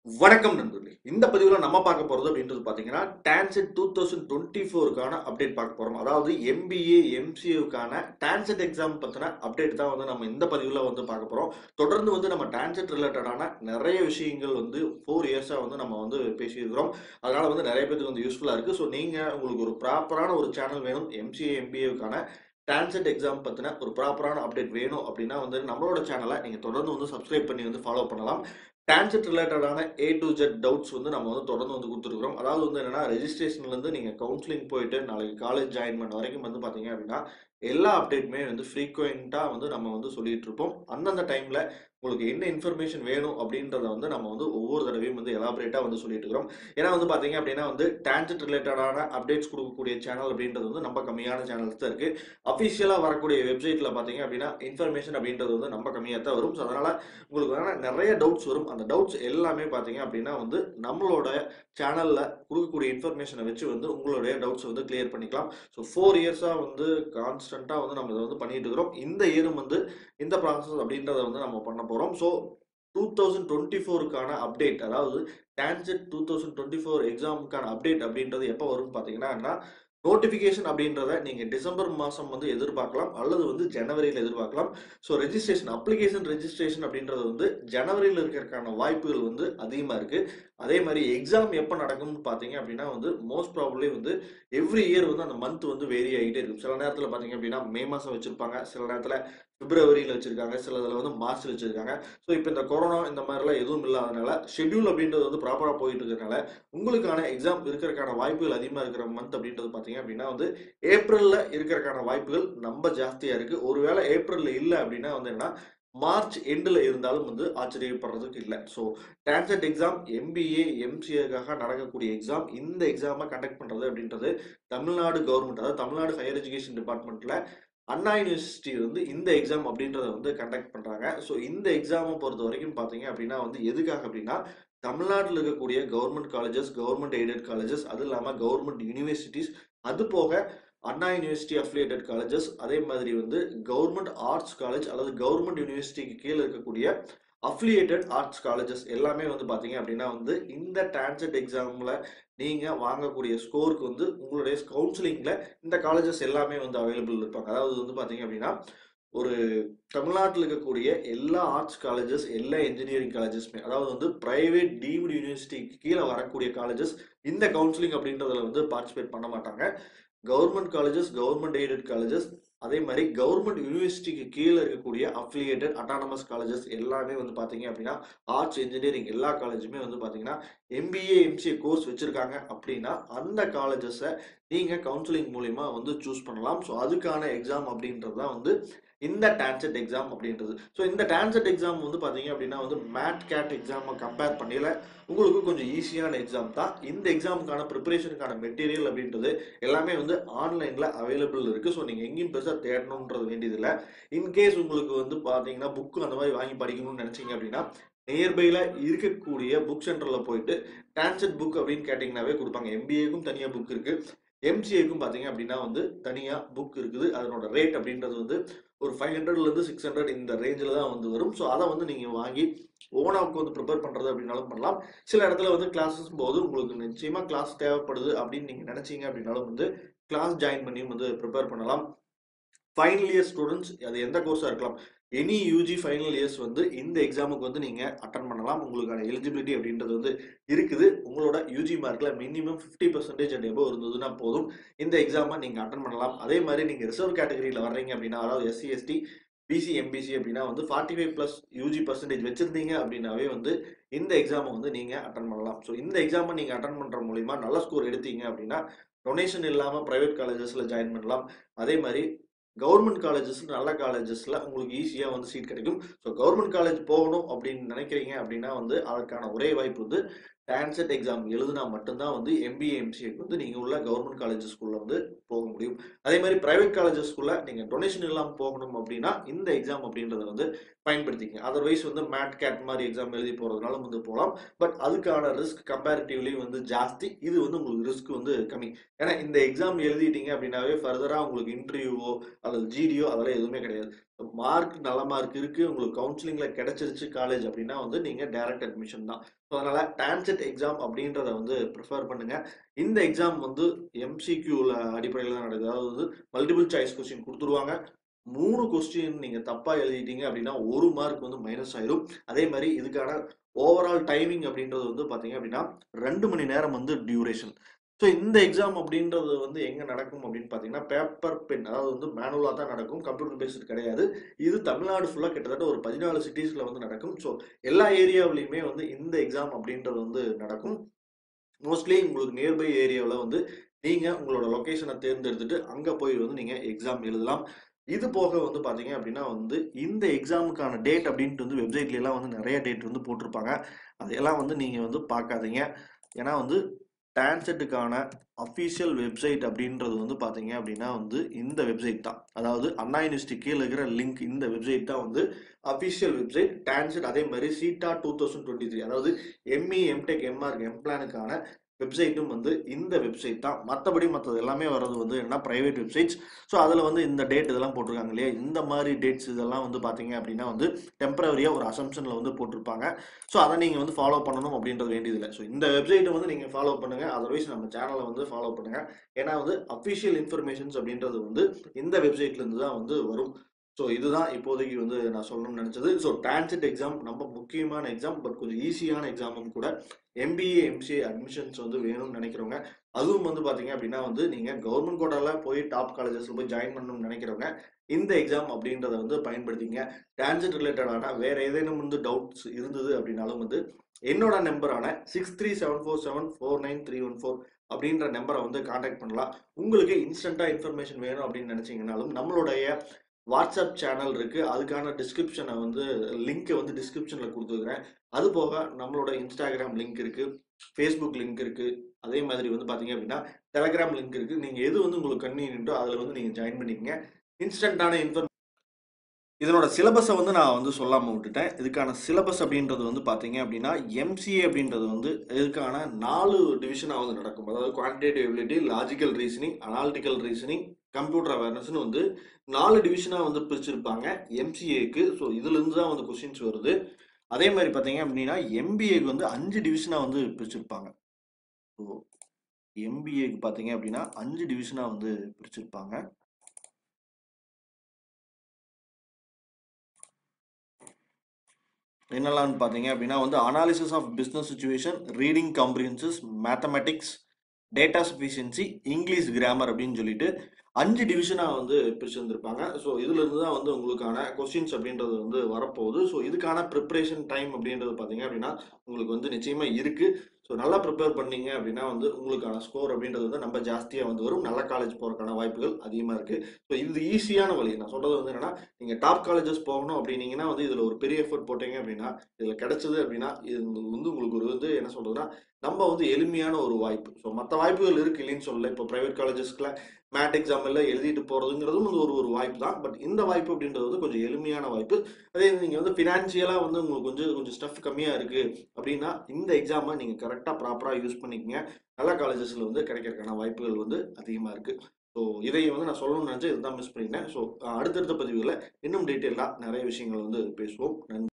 வணக்கம் நண்பர்களே இந்த பதிவுல நம்ம பார்க்க போறது அப்படின்றது பாத்தீங்கன்னா டான்செட் டூ தௌசண்ட் டுவெண்ட்டி ஃபோருக்கான அப்டேட் பார்க்க போறோம் அதாவது எம்பிஏ எம்சிஏவுக்கான டான்செட் எக்ஸாம் பத்தின அப்டேட் தான் வந்து நம்ம இந்த பதிவுல வந்து பார்க்க போறோம் தொடர்ந்து வந்து நம்ம டான்செட் ரிலேட்டடான நிறைய விஷயங்கள் வந்து ஃபோர் இயர்ஸா வந்து நம்ம வந்து பேசியிருக்கிறோம் அதனால வந்து நிறைய பேருக்கு வந்து யூஸ்ஃபுல்லா இருக்கு ஸோ நீங்க உங்களுக்கு ஒரு ப்ராப்பரான ஒரு சேனல் வேணும் எம்சிஏ எம்பிஏவுக்கான டான்செட் எக்ஸாம் பத்தின ஒரு ப்ராப்பரான அப்டேட் வேணும் அப்படின்னா வந்து நம்மளோட சேனலை நீங்க தொடர்ந்து வந்து சப்ஸ்கிரைப் பண்ணி வந்து ஃபாலோ பண்ணலாம் டான்செட் ரிலேட்டடான ஏ டு ஜெட் டவுட்ஸ் வந்து நம்ம வந்து தொடர்ந்து வந்து கொடுத்துருக்குறோம் அதாவது வந்து என்னன்னா ரெஜிஸ்ட்ரேஷன்லேருந்து நீங்கள் கவுன்சிலிங் போயிட்டு நாளைக்கு காலேஜ் ஜாயின் பண்ண வரைக்கும் வந்து பார்த்தீங்க அப்படின்னா எல்லா அப்டேட்டுமே வந்து ஃப்ரீக்வெண்ட்டாக வந்து நம்ம வந்து சொல்லிட்டு இருப்போம் அந்தந்த டைமில் உங்களுக்கு என்ன இன்ஃபர்மேஷன் வேணும் அப்படின்றத வந்து நம்ம வந்து ஒவ்வொரு தடவையும் வந்து எலாபரேட்டாக வந்து சொல்லிட்டு இருக்கிறோம் ஏன்னா வந்து பார்த்தீங்க அப்படின்னா வந்து டான்ஜெட் ரிலேட்டடான அப்டேட்ஸ் கொடுக்கக்கூடிய சேனல் அப்படின்றது வந்து நம்ம கம்மியான சேனல்ஸ் தான் இருக்குது அஃபிஷியலாக வரக்கூடிய வெப்சைட்டில் பார்த்தீங்க அப்படின்னா இன்ஃபர்மேஷன் அப்படின்றது வந்து நம்ம கம்மியாக தான் வரும் ஸோ அதனால் உங்களுக்கு வேணா நிறைய டவுட்ஸ் வரும் அந்த டவுட்ஸ் எல்லாமே பார்த்தீங்க அப்படின்னா வந்து நம்மளோட சேனலில் கொடுக்கக்கூடிய இன்ஃபர்மேஷனை வச்சு வந்து உங்களுடைய டவுட்ஸ் வந்து கிளியர் பண்ணிக்கலாம் ஸோ ஃபோர் இயர்ஸாக வந்து கான்ஸ்டண்ட்டாக வந்து நம்ம இதை வந்து பண்ணிட்டு இருக்கிறோம் இந்த இயரும் வந்து இந்த ப்ராசஸ் அப்படின்றத வந்து நம்ம பண்ண போகிறோம் ஸோ டூ தௌசண்ட் டுவெண்ட்டி ஃபோருக்கான அப்டேட் அதாவது TANCET two thousand twenty four எக்ஸாமுக்கான அப்டேட் அப்படின்றது எப்போ வரும்னு பார்த்தீங்கன்னா நோட்டிஃபிகேஷன் அப்படின்றத நீங்கள் டிசம்பர் மாதம் வந்து எதிர்பார்க்கலாம் அல்லது வந்து ஜனவரியில் எதிர்பார்க்கலாம் ஸோ ரெஜிஸ்ட்ரேஷன் அப்ளிகேஷன் ரெஜிஸ்ட்ரேஷன் அப்படின்றது வந்து ஜனவரியில் இருக்கிறதுக்கான வாய்ப்புகள் வந்து அதிகமாக இருக்குது அதே மாதிரி எக்ஸாம் எப்போ நடக்கும்னு பார்த்தீங்க அப்படின்னா வந்து மோஸ்ட் ப்ராபப்ளி வந்து எவ்ரி இயர் வந்து அந்த மந்த் வந்து வேரி ஆகிட்டே இருக்கும் சில நேரத்தில் பார்த்தீங்க அப்படின்னா மே மாதம் வச்சுருப்பாங்க சில நேரத்தில் பிப்ரவரியில் வச்சிருக்காங்க சில இதில் வந்து மார்ச்சில் வச்சிருக்காங்க ஸோ இப்போ இந்த கொரோனா இந்த மாதிரிலாம் எதுவும் இல்லாதனால ஷெட்யூல் அப்படின்றது வந்து ப்ராப்பராக போயிட்டு இருக்கிறனால உங்களுக்கான எக்ஸாம் இருக்கிறதுக்கான வாய்ப்புகள் அதிகமாக இருக்கிற மந்த் அப்படின்றது பார்த்தீங்க அப்படின்னா வந்து ஏப்ரலில் இருக்கிறதுக்கான வாய்ப்புகள் ரொம்ப ஜாஸ்தியாக இருக்குது ஒருவேளை ஏப்ரலில் இல்லை அப்படின்னா வந்து என்ன மார்ச் எண்டில் இருந்தாலும் வந்து ஆச்சரியப்படுறதுக்கு இல்லை ஸோ டான்செட் எக்ஸாம் எம்பிஏ எம்சிஏக்காக நடக்கக்கூடிய எக்ஸாம் இந்த எக்ஸாமை கண்டக்ட் பண்ணுறது அப்படின்றது தமிழ்நாடு கவர்மெண்ட் அதாவது தமிழ்நாடு ஹையர் எஜுகேஷன் டிபார்ட்மெண்ட்டில் அண்ணா யூனிவர்சிட்டி வந்து இந்த எக்ஸாம் அப்படின்றத வந்து கண்டக்ட் பண்ணுறாங்க ஸோ இந்த எக்ஸாமை பொறுத்த வரைக்கும் பார்த்தீங்க அப்படின்னா வந்து எதுக்காக அப்படின்னா தமிழ்நாட்டில் இருக்கக்கூடிய government colleges government aided colleges அது இல்லாமல் கவர்மெண்ட் யூனிவர்சிட்டிஸ் அது போக அண்ணா யூனிவர்சிட்டி அஃபிலியேட்டட் காலேஜஸ் அதே மாதிரி வந்து கவர்மெண்ட் ஆர்ட்ஸ் காலேஜ் அல்லது கவர்மெண்ட் யூனிவர்சிட்டிக்கு கீழே இருக்கக்கூடிய அஃபிலியேட்டட் ஆர்ட்ஸ் காலேஜஸ் எல்லாமே வந்து பார்த்தீங்க அப்படின்னா வந்து இந்த டான்செட் எக்ஸாமில் நீங்கள் வாங்கக்கூடிய ஸ்கோருக்கு வந்து உங்களுடைய கவுன்சிலிங்கில் இந்த காலேஜஸ் எல்லாமே வந்து அவைலபிள் இருப்பாங்க அதாவது வந்து பார்த்தீங்க அப்படின்னா ஒரு தமிழ்நாட்டில் இருக்கக்கூடிய எல்லா ஆர்ட்ஸ் காலேஜஸ் எல்லா இன்ஜினியரிங் காலேஜஸ்மே அதாவது வந்து பிரைவேட் டீம்டு யூனிவர்சிட்டிக்கு கீழே வரக்கூடிய காலேஜஸ் இந்த கவுன்சிலிங் அப்படின்றதுல வந்து பார்ட்டிசிபேட் பண்ண மாட்டாங்க government colleges government aided colleges அதே மாதிரி கவர்மெண்ட் யூனிவர்சிட்டிக்கு கீழே இருக்கக்கூடிய அஃபிலியேட்டட் அட்டானமஸ் காலேஜஸ் எல்லாமே வந்து பார்த்தீங்க அப்படின்னா ஆர்ட்ஸ் இன்ஜினியரிங் எல்லா காலேஜுமே வந்து பார்த்தீங்கன்னா எம்பிஏ எம்சிஏ கோர்ஸ் வச்சுருக்காங்க அப்படின்னா அந்த காலேஜஸை நீங்கள் கவுன்சிலிங் மூலிமா வந்து சூஸ் பண்ணலாம் ஸோ அதுக்கான எக்ஸாம் அப்படின்றது தான் வந்து இந்த டான்செட் எக்ஸாம் அப்படின்றது ஸோ இந்த டான்செட் எக்ஸாம் வந்து பார்த்தீங்க அப்படின்னா வந்து மேட் கேட் எக்ஸாமை கம்பேர் பண்ணல உங்களுக்கு கொஞ்சம் ஈஸியான எக்ஸாம் தான் இந்த எக்ஸாமுக்கான ப்ரிப்பரேஷனுக்கான மெட்டீரியல் அப்படின்றது எல்லாமே வந்து ஆன்லைனில் அவைலபிள் இருக்குது ஸோ நீங்கள் எங்கேயும் பெருசாக தேடணுன்றது வேண்டியதில்லை இன்கேஸ் உங்களுக்கு வந்து பார்த்தீங்கன்னா புக்கு அந்த மாதிரி வாங்கி படிக்கணும்னு நினச்சிங்க அப்படின்னா நியர்பையில் இருக்கக்கூடிய புக் சென்டரில் போயிட்டு டான்செட் புக் அப்படின்னு கேட்டிங்கனாவே கொடுப்பாங்க எம்பிஏக்கும் தனியாக புக் இருக்குது எம்சிஏக்கும் பார்த்தீங்க அப்படின்னா வந்து தனியாக புக் இருக்குது அதனோட ரேட் அப்படின்றது வந்து ஒரு ஃபைவ் ஹண்ட்ரட்லேருந்து சிக்ஸ் ஹண்ட்ரட் இந்த ரேஞ்சில் தான் வந்து வரும் ஸோ அதை வந்து நீங்கள் வாங்கி ஓனாவுக்கு வந்து ப்ரிப்பேர் பண்ணுறது அப்படின்னாலும் பண்ணலாம் சில இடத்துல வந்து கிளாஸஸ் போது உங்களுக்கு நிச்சயமாக கிளாஸ் தேவைப்படுது அப்படின்னு நீங்கள் நினச்சிங்க அப்படின்னாலும் வந்து கிளாஸ் ஜாயின் பண்ணியும் வந்து ப்ரிப்பேர் பண்ணலாம் ஃபைனல் இயர் ஸ்டூடெண்ட்ஸ் அது எந்த கோர்ஸாக இருக்கலாம் எனி யூஜி ஃபைனல் இயர்ஸ் வந்து இந்த எக்ஸாமுக்கு வந்து நீங்கள் அட்டன் பண்ணலாம் உங்களுக்கான எலிஜிபிலிட்டி அப்படின்றது வந்து இருக்குது உங்களோட யூஜி மார்க்கில் minimum fifty percentage and above இருந்ததுன்னா போதும் இந்த எக்ஸாமை நீங்கள் அட்டன் பண்ணலாம் அதே மாதிரி நீங்கள் ரிசர்வ் கேட்டகரியில் வர்றீங்க அப்படின்னா அதாவது எஸ்சி எஸ்டி பிசி எம்பிசி அப்படின்னா வந்து forty five plus UG percentage வச்சிருந்தீங்க அப்படின்னாவே வந்து இந்த எக்ஸாமை வந்து நீங்கள் அட்டன் பண்ணலாம் ஸோ இந்த எக்ஸாமை நீங்கள் அட்டன் பண்ணுற மூலிமா நல்ல ஸ்கோர் எடுத்தீங்க அப்படின்னா டொனேஷன் இல்லாமல் ப்ரைவேட் காலேஜஸில் ஜாயின் பண்ணலாம் அதே மாதிரி கவர்மெண்ட் காலேஜஸ் நல்ல காலேஜஸில் உங்களுக்கு ஈஸியாக வந்து சீட் கிடைக்கும் ஸோ கவர்மெண்ட் காலேஜ் போகணும் அப்படின்னு நினைக்கிறீங்க அப்படின்னா வந்து அதற்கான ஒரே வாய்ப்பு வந்து டான்செட் எக்ஸாம் எழுதினா மட்டும்தான் வந்து எம்பிஏ எம்சிஏக்கு வந்து நீங்கள் உள்ள கவர்மெண்ட் காலேஜஸ்குள்ளே வந்து போக முடியும் அதே மாதிரி ப்ரைவேட் காலேஜஸ்குள்ளே நீங்கள் டொனேஷன் இல்லாமல் போகணும் அப்படின்னா இந்த எக்ஸாம் அப்படின்றத வந்து பயன்படுத்திக்கங்க அதர்வைஸ் வந்து மேட் கேட் மாதிரி எக்ஸாம் எழுதி போகிறதுனால வந்து போகலாம் பட் அதுக்கான ரிஸ்க் கம்பேரிட்டிவ்லி வந்து ஜாஸ்தி இது வந்து உங்களுக்கு ரிஸ்க் வந்து கம்மி ஏன்னா இந்த எக்ஸாம் எழுதிட்டீங்க அப்படின்னாவே ஃபர்தராக உங்களுக்கு இன்டர்வியூவோ அல்லது ஜிடியோ அதெல்லாம் எதுவுமே கிடையாது மார்க் நல்ல மார்க் இருக்கு உங்களுக்கு கவுன்சிலிங்ல கிடைச்சிருச்சு காலேஜ் அப்படின்னா வந்து நீங்க டைரக்ட் அட்மிஷன் தான் ஸோ அதனால டான்செட் எக்ஸாம் அப்படின்றத வந்து ப்ரிஃபர் பண்ணுங்க இந்த எக்ஸாம் வந்து எம்சிக்யூல அடிப்படையில் தான் நடக்குது அதாவது வந்து மல்டிபிள் சாய்ஸ் கொஸ்டின் கொடுத்துருவாங்க மூணு கொஸ்டின் நீங்க தப்பா எழுதிட்டீங்க அப்படின்னா ஒரு மார்க் வந்து மைனஸ் ஆயிரும் அதே மாதிரி இதுக்கான ஓவரால் டைமிங் அப்படின்றது வந்து பாத்தீங்க அப்படின்னா ரெண்டு மணி நேரம் வந்து டியூரேஷன் ஸோ இந்த எக்ஸாம் அப்படின்றது வந்து எங்க நடக்கும் அப்படின்னு பார்த்தீங்கன்னா பேப்பர் பென் அதாவது வந்து மேனுவலாக தான் நடக்கும் கம்ப்யூட்டர் பேஸ்டு கிடையாது இது தமிழ்நாடு ஃபுல்லாக கிட்டத்தட்ட ஒரு பதினாலு சிட்டிஸில் வந்து நடக்கும் ஸோ எல்லா ஏரியாவிலையுமே வந்து இந்த எக்ஸாம் அப்படின்றது வந்து நடக்கும் மோஸ்ட்லி உங்களுக்கு நியர்பை ஏரியாவில் வந்து நீங்கள் உங்களோட லொக்கேஷனை தேர்ந்தெடுத்துட்டு அங்கே போய் வந்து நீங்கள் எக்ஸாம் எழுதலாம் இது போக வந்து பார்த்தீங்க அப்படின்னா வந்து இந்த எக்ஸாமுக்கான டேட் அப்படின்ட்டு வந்து வெப்சைட்ல எல்லாம் வந்து நிறைய டேட் வந்து போட்டிருப்பாங்க அதையெல்லாம் வந்து நீங்கள் வந்து பார்க்காதீங்க ஏன்னா வந்து டான்செட்டுக்கான அஃபீஷியல் வெப்சைட் அப்படின்றது வந்து பார்த்தீங்க அப்படின்னா வந்து இந்த வெப்சைட் தான் அதாவது அண்ணா யூனிவர்சிட்டி கீழே இருக்கிற லிங்க் இந்த வெப்சைட் தான் வந்து அஃபிஷியல் வெப்சைட் டான்செட் அதே மாதிரி CEETA two thousand twenty three அதாவது எம்இ எம்டெக் எம்ஆர்க் எம்பிளானுக்கான வெப்சைட்டும் வந்து இந்த வெப்சைட் தான் மற்றபடி மற்றது எல்லாமே வர்றது வந்து என்ன ப்ரைவேட் வெப்சைட்ஸ் ஸோ அதில் வந்து இந்த டேட் இதெல்லாம் போட்டிருக்காங்க இல்லையா இந்த மாதிரி டேட்ஸ் இதெல்லாம் வந்து பார்த்தீங்க அப்படின்னா வந்து டெம்பரவரியாக ஒரு அசம்ஷனில் வந்து போட்டிருப்பாங்க ஸோ அதை நீங்கள் வந்து ஃபாலோ பண்ணணும் அப்படின்றது வேண்டியதில்லை ஸோ இந்த வெப்சைட்டை வந்து நீங்கள் ஃபாலோ பண்ணுங்கள் அதர்வைஸ் நம்ம சேனலை வந்து ஃபாலோ பண்ணுங்கள் ஏன்னா வந்து அஃபிஷியல் இன்ஃபர்மேஷன்ஸ் அப்படின்றது வந்து இந்த வெப்சைட்லேருந்து தான் வந்து வரும் ஸோ இதுதான் இப்போதைக்கு வந்து நான் சொல்லணும்னு நினச்சது ஸோ டிரான்சிட் எக்ஸாம் ரொம்ப முக்கியமான எக்ஸாம் பட் கொஞ்சம் ஈஸியான எக்ஸாமும் கூட எம்பிஏ எம்சிஏ அட்மிஷன்ஸ் வந்து வேணும்னு நினைக்கிறவங்க அதுவும் வந்து பார்த்தீங்க அப்படின்னா வந்து நீங்கள் கவர்மெண்ட் கோட்டால போய் டாப் காலேஜஸில் போய் ஜாயின் பண்ணணும்னு நினைக்கிறவங்க இந்த எக்ஸாம் அப்படின்றத வந்து பயன்படுத்திங்க டான்ஜெட் ரிலேட்டடான வேற ஏதேனும் வந்து டவுட்ஸ் இருந்தது அப்படின்னாலும் வந்து என்னோட நம்பரான six three seven four seven four nine three one four அப்படின்ற நம்பரை வந்து காண்டாக்ட் பண்ணலாம் உங்களுக்கு இன்ஸ்டண்ட்டாக இன்ஃபர்மேஷன் வேணும் அப்படின்னு நினச்சிங்கனாலும் நம்மளுடைய வாட்ஸ்அப் சேனல் இருக்கு அதுக்கான டிஸ்கிரிப்ஷனை வந்து லிங்க்கை வந்து டிஸ்கிரிப்ஷனில் கொடுத்துருக்குறேன் அது போக நம்மளோட இன்ஸ்டாகிராம் லிங்க் இருக்கு ஃபேஸ்புக் லிங்க் இருக்கு அதே மாதிரி வந்து பார்த்தீங்க அப்படின்னா டெலகிராம் லிங்க் இருக்கு நீங்கள் எது வந்து உங்களுக்கு கன்வீனியன்ட்டோ அதில் வந்து நீங்கள் ஜாயின் பண்ணிக்கங்க இன்ஸ்டன்டான இன்ஃபர்ம் இதனோட சிலபஸை வந்து நான் வந்து சொல்லாமல் விட்டுட்டேன் இதுக்கான சிலபஸ் அப்படின்றது வந்து பார்த்தீங்க அப்படின்னா எம்சிஏ அப்படின்றது வந்து இதுக்கான நாலு டிவிஷனாக வந்து நடக்கும் அதாவது quantitative ability logical reasoning analytical reasoning computer அவேர்னஸ்னு வந்து நாலு டிவிஷனாக வந்து பிரிச்சிருப்பாங்க எம்சிஏக்கு ஸோ இதுலேருந்து தான் வந்து கொஸ்டின்ஸ் வருது அதே மாதிரி பார்த்தீங்க அப்படின்னா எம்பிஏக்கு வந்து அஞ்சு டிவிஷனாக வந்து பிரிச்சிருப்பாங்க ஸோ எம்பிஏக்கு பார்த்தீங்க அப்படின்னா அஞ்சு டிவிஷனாக வந்து பிரிச்சிருப்பாங்க என்னெல்லாம்னு பார்த்தீங்க அப்படின்னா வந்து analysis of business situation reading comprehensions mathematics data sufficiency English grammar அப்படின்னு சொல்லிட்டு அஞ்சு டிவிஷனாக வந்து பிரிச்சிருந்திருப்பாங்க ஸோ இதுலேருந்து தான் வந்து உங்களுக்கான கொஸ்டின்ஸ் அப்படின்றது வந்து வரப்போகுது ஸோ இதுக்கான ப்ரிப்பரேஷன் டைம் அப்படின்றது பார்த்தீங்க அப்படின்னா உங்களுக்கு வந்து நிச்சயமாக இருக்குது ஸோ நல்லா ப்ரிப்பேர் பண்ணீங்க அப்படின்னா வந்து உங்களுக்கான ஸ்கோர் அப்படின்றது வந்து நம்ம ஜாஸ்தியாக வந்து வரும் நல்ல காலேஜ் போகிறதுக்கான வாய்ப்புகள் அதிகமாக இருக்குது ஸோ இது ஈஸியான வழி நான் சொல்கிறது வந்து என்னன்னா நீங்கள் டாப் காலேஜஸ் போகணும் அப்படின்னீங்கன்னா வந்து இதில் ஒரு பெரிய எஃபர்ட் போட்டீங்க அப்படின்னா இதில் கிடைச்சது அப்படின்னா இது வந்து உங்களுக்கு ஒரு வந்து என்ன சொல்றதுன்னா நம்ம வந்து எளிமையான ஒரு வாய்ப்பு ஸோ மற்ற வாய்ப்புகள் இருக்கு இல்லைன்னு சொல்லல இப்போ ப்ரைவேட் காலேஜஸ்க்குல மேட் எக்ஸாம் எல்லாம் எழுதிட்டு போறதுங்கிறதும் வந்து ஒரு ஒரு வாய்ப்பு தான் பட் இந்த வாய்ப்பு அப்படின்றது வந்து கொஞ்சம் எளிமையான வாய்ப்பு அதே நீங்க வந்து ஃபினான்ஷியலா வந்து உங்களுக்கு கொஞ்சம் கொஞ்சம் ஸ்டஃப் கம்மியா இருக்கு அப்படின்னா இந்த எக்ஸாமை நீங்க கரெக்டா ப்ராப்பரா யூஸ் பண்ணிக்கங்க நல்ல காலேஜஸ்ல வந்து கிடைக்கிறதுக்கான வாய்ப்புகள் வந்து அதிகமா இருக்கு ஸோ இதை வந்து நான் சொல்லணும்னு நினைச்சேன் இதுதான் மிஸ் பண்ணிட்டேன் ஸோ அடுத்தடுத்த பதிவுகளில் இன்னும் டீட்டெயிலாக நிறைய விஷயங்கள் வந்து பேசுவோம் நன்றி